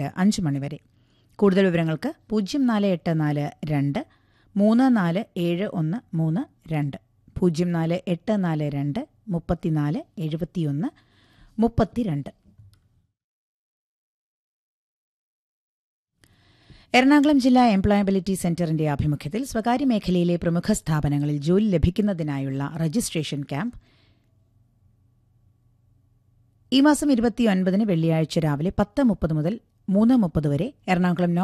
വൈകിട്ട് അഞ്ച് മണിവരെ കൂടുതൽ വിവരങ്ങൾക്ക് പൂജ്യം നാല് എട്ട് നാല് രണ്ട് മൂന്ന് നാല് ഏഴ് ഒന്ന് മൂന്ന് രണ്ട് പൂജ്യം നാല് എട്ട് നാല് രണ്ട് മുപ്പത്തിനാല് എഴുപത്തിയൊന്ന് മുപ്പത്തിരണ്ട് എറണാകുളം ജില്ലാ എംപ്ലോയബിലിറ്റി സെന്ററിന്റെ ആഭിമുഖ്യത്തിൽ സ്വകാര്യ മേഖലയിലെ പ്രമുഖ സ്ഥാപനങ്ങളിൽ ജോലി ലഭിക്കുന്നതിനായുള്ള രജിസ്ട്രേഷൻ ക്യാമ്പ് ഈ മാസം ഇരുപത്തിയൊൻപതിന് വെള്ളിയാഴ്ച രാവിലെ പത്ത് മുപ്പത് മുതൽ മൂന്ന് മുപ്പത് വരെ എറണാകുളം